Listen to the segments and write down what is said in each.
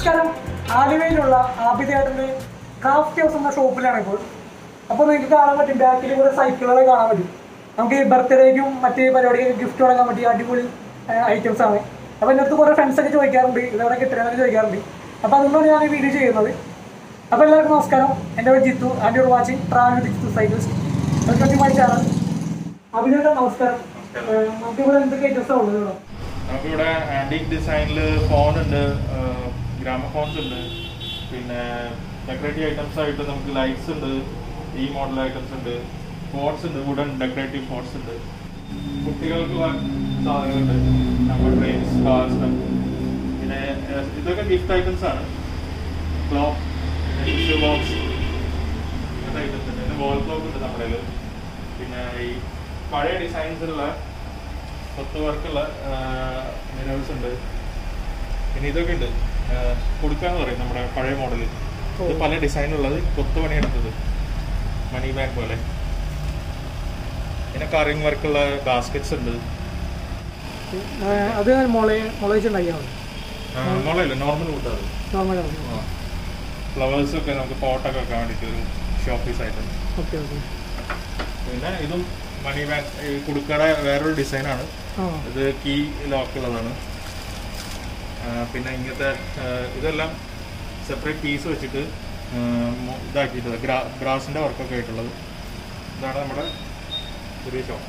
നമസ്കാരം ആലുവയിലുള്ള ആബിദേട്ടൻ്റെ craft house എന്ന ഷോപ്പിലാണ് ഇപ്പോൾ അപ്പോൾ നിങ്ങൾക്ക് കാണാൻ പറ്റും ബാക്കിൽ കൂടെ സൈക്കിളുകളെ കാണാൻ പറ്റും നമുക്ക് ഈ ബർത്ത്ഡേക്കും മറ്റ് പരിപാടിക്കും ഗിഫ്റ്റ് കൊടുക്കാൻ പറ്റിയ അടിപൊളി ഐറ്റംസ് ആണ് അപ്പോൾ എൻ്റെ അടുത്ത് കുറേ ഫ്രണ്ട്സ് ഒക്കെ ചോദിക്കാറുണ്ട് ഇതെവിടെ കിട്ടുന്നതെന്ന് ചോദിക്കാറുണ്ട് അപ്പോൾ അതുകൊണ്ടാണ് ഞാൻ ഈ വീഡിയോ ചെയ്യുന്നത് അപ്പോൾ എല്ലാവർക്കും നമസ്കാരം എൻ്റെ പേര് Jithu and your watching travel with Jithu cycles welcome to my channel അഭിനേട്ടൻ നമസ്കാരം ഏഹ് നമുക്കിവിടെ എന്തൊക്കെ ഐറ്റംസാണ് ഉള്ളത് ഇവിടെ നമുക്കിവിടെ ആന്റിക് ഡിസൈനിൽ ഫോൺ ഉണ്ട് ഗ്രാമഫോൺസ് ഉണ്ട് പിന്നെ ഡെക്കറേറ്റീവ് ഐറ്റംസ് ആയിട്ട് നമുക്ക് ലൈറ്റ്സ് ഉണ്ട് ഈ മോഡൽ ഐറ്റംസ് ഉണ്ട് ഫോർട്സ് ഉണ്ട് വുഡൻ ഡെക്കറേറ്റീവ് ഫോർട്സ് ഉണ്ട് കുട്ടികൾക്കുള്ള സാധനങ്ങളുണ്ട് നമ്മുടെ ട്രെയിൻസ് കാർസ് പിന്നെ ഏഹ്, ഇതൊക്കെ ഗിഫ്റ്റ് ഐറ്റംസ് ആണ് ക്ലോക്ക് ടിഷ്യൂ ബോക്സ് ഇങ്ങനത്തെ ഐറ്റംസ് ഉണ്ട് പിന്നെ വോൾ ക്ലോക്ക് ഉണ്ട് നമ്മുടെ കയ്യില്. പിന്നെ ഈ പഴയ ഡിസൈൻസിലുള്ള കൊത്തു വർക്കുള്ള മിനേഴ്സ് ഉണ്ട് പിന്നെ ഇതൊക്കെ ഉണ്ട് ആ, കൊടുക്കാന്ന് പറയും നമ്മുടെ പഴയ മോഡൽ ഇത് പല ഡിസൈനുള്ളത് കൊത്തു പണിയെടുത്തത് മണി ബാഗ് പോലെ പിന്നെ കറിങ് വർക്കുള്ള ബാസ്ക്കറ്റ്സ് ഉണ്ട് ഏഹ് അത് മുള മുളയിച്ചുണ്ടാക്കിയാണ് മോളല്ല നോർമൽ കൂട്ടാറ് നോർമലാണ് ഫ്ലവേഴ്സ് ഒക്കെ നമുക്ക് പോട്ടൊക്കെ വെക്കാൻ വേണ്ടിയിട്ട് ഒരു ഷോപ്പ് പീസ് ആയിട്ട് ഓക്കെ ഓക്കെ പിന്നെ ഇതും മണി ബാഗ് കുടുക്കയുടെ വേറൊരു ഡിസൈനാണ് ആ ഇത് കീ ലോക്ക് ഉള്ളതാണ് ആ, പിന്നെ ഇങ്ങനത്തെ ആ, ഇതെല്ലാം സെപ്പറേറ്റ് പീസ് വെച്ചിട്ട് ആ, മൊ- ഇതാക്കിയിട്ടുള്ളത് ഗ്രാ ഗ്രാസിൻ്റെ വർക്കൊക്കെ ആയിട്ടുള്ളത് ഇതാണ് നമ്മുടെ ചെറിയ ഷോപ്പ്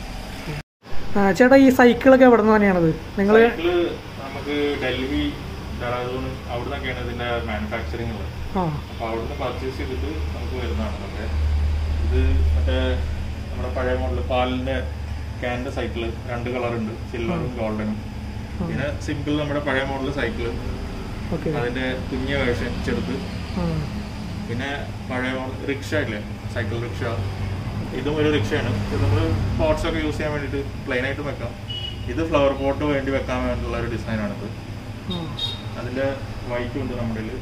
ആ, ചേട്ടാ ഈ സൈക്കിളൊക്കെ എവിടെ നിന്ന് തന്നെയാണത് നിങ്ങൾ സൈക്കിള് നമുക്ക് ഡൽഹി ഡെറാഡൂൺ അവിടെ നിന്നൊക്കെയാണ് ഇതിൻ്റെ മാനുഫാക്ചറിങ് ഉള്ളത് ആ അപ്പോൾ അവിടുന്ന് പർച്ചേസ് ചെയ്തിട്ട് നമുക്ക് വരുന്നതാണ് നമ്മുടെ ഇത് മറ്റേ നമ്മുടെ പഴയ മോഡൽ പാലിൻ്റെ ക്യാൻ്റെ സൈക്കിള് രണ്ട് കളറുണ്ട് സിൽവറും ഗോൾഡനും പിന്നെ സിമ്പിൾ നമ്മുടെ പഴയ മോഡൽ സൈക്കിള് ഓക്കെ അതിന്റെ കുഞ്ഞ വേർഷൻ ചെറുത് ആ പിന്നെ പഴയ മോഡൽ റിക്ഷ ഇല്ലേ സൈക്കിൾ റിക്ഷ ഇതും ഒരു റിക്ഷയാണ് ഇത് നമ്മൾ പോട്ട്സ് ഒക്കെ യൂസ് ചെയ്യാൻ വേണ്ടിയിട്ട് പ്ലെയിൻ ആയിട്ട് വെക്കാം ഇത് ഫ്ലവർ പോട്ട് വേണ്ടി വെക്കാൻ വേണ്ടിയുള്ള ഒരു ഡിസൈനാണിത് ആ അതിന്റെ വൈറ്റും ഉണ്ട് നമ്മുടെ കയ്യില്.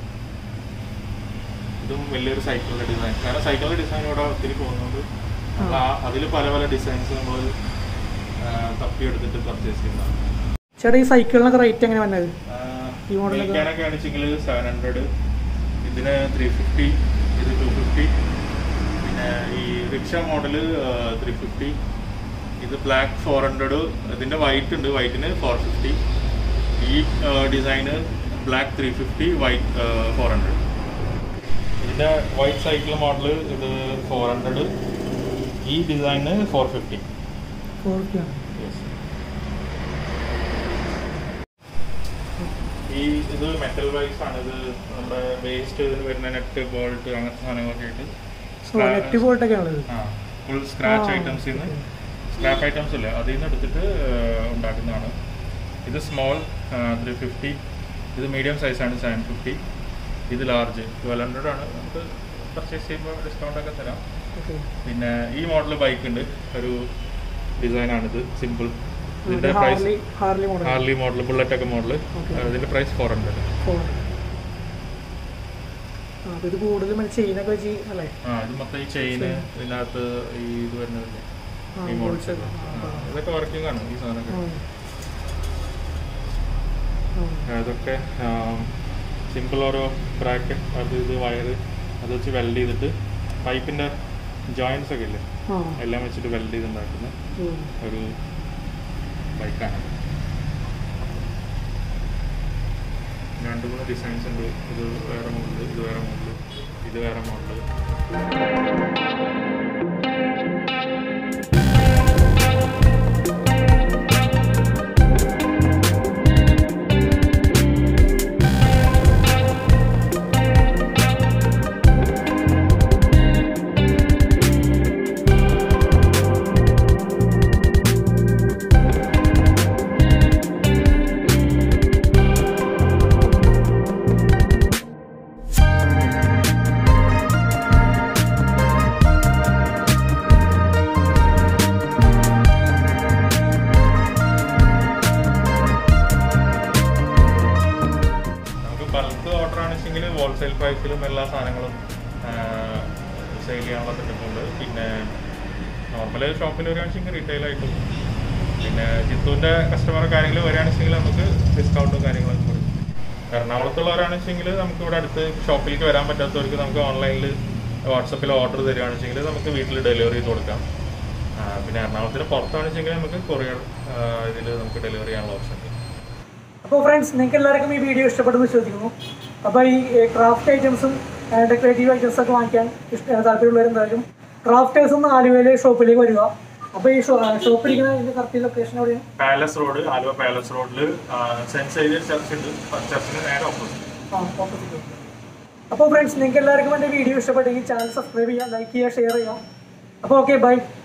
ഇതും വലിയൊരു സൈക്കിളിന്റെ ഡിസൈൻ കാരണം സൈക്കിളിന്റെ ഡിസൈൻ ഇവിടെ ഒത്തിരി പോകുന്നുണ്ട് നമ്മൾ അതിൽ പല പല ഡിസൈൻസ് നമ്മൾ തപ്പിയെടുത്തിട്ട് പർച്ചേസ് ചെയ്യുന്നതാണ് ചേട്ടാ ഈ സൈക്കിളിനൊക്കെ റേറ്റ് എങ്ങനെ വന്നത് ഈ model ഒക്കെ? മേടിക്കാനൊക്കെ ആണെച്ചെങ്കിൽ സെവൻ ഹൺഡ്രഡ് ഇതിന് ത്രീ ഫിഫ്റ്റി ഇത് ടു ഫിഫ്റ്റി പിന്നെ ഈ റിക്ഷ മോഡൽ ത്രീ ഫിഫ്റ്റി ഇത് ബ്ലാക്ക് ഫോർ ഹൺഡ്രഡ് ഇതിൻ്റെ വൈറ്റ് ഉണ്ട് വൈറ്റിന് ഫോർ ഫിഫ്റ്റി ഈ ഡിസൈന് black three fifty white four hundred ഇതിൻ്റെ വൈറ്റ് സൈക്കിൾ മോഡൽ ഇത് ഫോർ ഹൺഡ്രഡ് ഈ ഡിസൈന് ഫോർ ഫിഫ്റ്റി ഫോർട്ടിയാണ് ഈ ഇത് മെറ്റൽ വൈസ് ആണ് ഇത് നമ്മുടെ വേസ്റ്റ് ഇതിന് വരുന്ന നെറ്റ് ബോൾട്ട് അങ്ങനത്തെ സാധനങ്ങളൊക്കെ ആയിട്ട് നെറ്റ് ബോൾട്ടൊക്കെ ഉള്ളത് ഫുൾ സ്ക്രാച്ച് ആ, ഐറ്റംസിൽ നിന്ന് okay. സ്ക്രാപ്പ് ഐറ്റംസ് ഇല്ലേ അതിൽ നിന്ന് എടുത്തിട്ട് ആ, ഉണ്ടാക്കുന്നതാണ് ഇത് സ്മോൾ ത്രീ ഫിഫ്റ്റി ഇത് മീഡിയം സൈസാണ് സെവൻ ഫിഫ്റ്റി ഇത് ലാർജ് ട്വൽവ് ഹൺഡ്രഡ് ആണ് നമുക്ക് പർച്ചേസ് ചെയ്യുമ്പോൾ ഡിസ്കൗണ്ട് ഒക്കെ തരാം ഓക്കെ പിന്നെ ഈ മോഡൽ ബൈക്ക് ഉണ്ട് ഒരു ഡിസൈനാണിത് സിമ്പിൾ ഇതിൻ്റെ price Harley Harley model Harley model Bullet ഒക്കെ മോഡൽ Okay. ഇതിൻ്റെ പ്രൈസ് ഫോർ ഹൺഡ്രഡ് ഫോർ ആ അപ്പോൾ ഇത് കൂടുതലും മറ്റേ ചെയിനൊക്കെ വെച്ച് അല്ലേ ആ ഇത് മൊത്തം ഈ ചെയിന് ഇതിനകത്ത് ഈ ഇത് വരുന്നതില്ലേ ആ, ഈ bolts മോഡൽസ് ഒക്കെ. ആ, ആ. ഇതൊക്കെ വർക്കിംഗ് ആണ് ഈ സാധനമൊക്കെ ഉം. ഉം. ഇതൊക്കെ സിമ്പിൾ ഓരോ ബ്രാക്കറ്റ് അത് ഇത് വയറ് അത് വെച്ച് വെൽഡ് ചെയ്തിട്ട് പൈപ്പിൻ്റെ ജോയിൻസ് ഒക്കെ ഇല്ലേ ആ എല്ലാം വെച്ചിട്ട് വെൽഡ് ചെയ്തുണ്ടാക്കുന്ന ഉം. ഒരു ബൈക്കാണ് രണ്ട് മൂന്ന് ഡിസൈൻസ് ഉണ്ട് ഇത് വേറെ മോഡൽ ഇത് വേറെ മോഡൽ ഇത് വേറെ മോഡൽ നമുക്ക് ബൾക്ക് ഓർഡർ ആണെച്ചെങ്കിൽ ഹോൾസെയിൽ പ്രൈസിലും എല്ലാ സാധനങ്ങളും സെയിൽ ചെയ്യാനുള്ള സെറ്റപ്പ് ഉണ്ട് പിന്നെ നോർമൽ ഷോപ്പിൽ വരികയാണെച്ചെങ്കിൽ റീറ്റെയിൽ ആയിട്ടും പിന്നെ ജിത്തുവിൻ്റെ കസ്റ്റമർ കാര്യങ്ങൾ വരികയാണെച്ചെങ്കിൽ നമുക്ക് ഡിസ്കൗണ്ടും കാര്യങ്ങളൊക്കെ കൊടുക്കും എറണാകുളത്തുള്ളവരാണെന്ന് വെച്ചെങ്കിൽ നമുക്ക് ഇവിടെ അടുത്ത് ഷോപ്പിലേക്ക് വരാൻ പറ്റാത്തവർക്ക് നമുക്ക് ഓൺലൈനിൽ വാട്സപ്പിൽ ഓർഡർ തരികയാണെന്ന് വെച്ചെങ്കിൽ നമുക്ക് വീട്ടിൽ ഡെലിവറി ചെയ്ത് കൊടുക്കാം ആ, പിന്നെ എറണാകുളത്തിന് പുറത്താണെന്ന് വെച്ചെങ്കിൽ നമുക്ക് കൊറിയർ ഇതിൽ നമുക്ക് ഡെലിവറി ചെയ്യാനുള്ള ഓപ്ഷൻ ഉണ്ട് അപ്പോൾ ഫ്രണ്ട്സ് നിങ്ങൾക്ക് എല്ലാവർക്കും ഈ വീഡിയോ ഇഷ്ടപ്പെട്ടെന്ന് വിശ്വസിക്കുന്നു അപ്പോൾ ഈ ക്രാഫ്റ്റ് ഐറ്റംസും ഡെക്കറേറ്റീവ് ഐറ്റംസ് ഒക്കെ വാങ്ങിക്കാൻ ഇഷ്ട താല്പര്യമുള്ളവർ എന്തായാലും ക്രാഫ്റ്റേഴ്സ് ഒന്ന് ആലുവയിലെ ഷോപ്പിലേക്ക് വരിക അപ്പോൾ ഈ ഷോപ്പിലിരിക്കുന്ന ഇതിൻ്റെ കറക്റ്റ് ലൊക്കേഷൻ എവിടെയാണ് പാലസ് റോഡ് ആലുവ പാലസ് റോഡിൽ സെന്റ് സേവിയർ ചർച്ച് ഉണ്ട് ചർച്ചിന് നേരെ ഓപ്പോസിറ്റ് ആ ഓപ്പോസിറ്റ് അപ്പോൾ ഫ്രണ്ട്സ് നിങ്ങൾക്ക് എല്ലാവർക്കും എൻ്റെ വീഡിയോ ഇഷ്ടപ്പെട്ടെങ്കിൽ ചാനൽ സബ്സ്ക്രൈബ് ചെയ്യുക ലൈക്ക് ചെയ്യുക ഷെയർ ചെയ്യുക അപ്പോൾ ഓക്കെ ബൈ